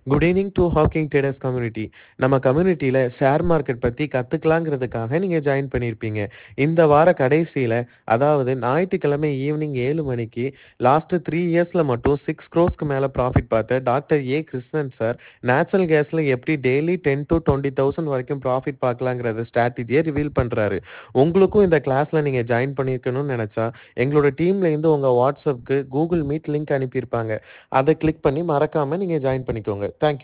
good evening to Hawking traders community நம்ம கம்யூனிட்டியில் share market பற்றி கற்றுக்கலாங்கிறதுக்காக நீங்கள் ஜாயின் பண்ணியிருப்பீங்க இந்த வார கடைசியில் அதாவது ஞாயிற்றுக்கிழமை ஈவினிங் ஏழு மணிக்கு லாஸ்ட்டு த்ரீ இயர்ஸில் மட்டும் சிக்ஸ் க்ரோஸ்க்கு மேலே ப்ராஃபிட் பார்த்த doctor A Krishnan sir natural கேஸில் எப்படி daily ten to twenty thousand வரைக்கும் ப்ராஃபிட் பார்க்கலாங்கிறத ஸ்ட்ராட்டஜியை ரிவீல் பண்ணுறாரு உங்களுக்கும் இந்த கிளாஸில் நீங்கள் ஜாயின் பண்ணியிருக்கணும்னு நினச்சா எங்களோட டீம்லேருந்து உங்கள் வாட்ஸ்அப்புக்கு கூகுள் மீட் லிங்க் அனுப்பியிருப்பாங்க அதை கிளிக் பண்ணி மறக்காமல் நீங்கள் ஜாயின் பண்ணிக்கோங்க தேங்க்யூ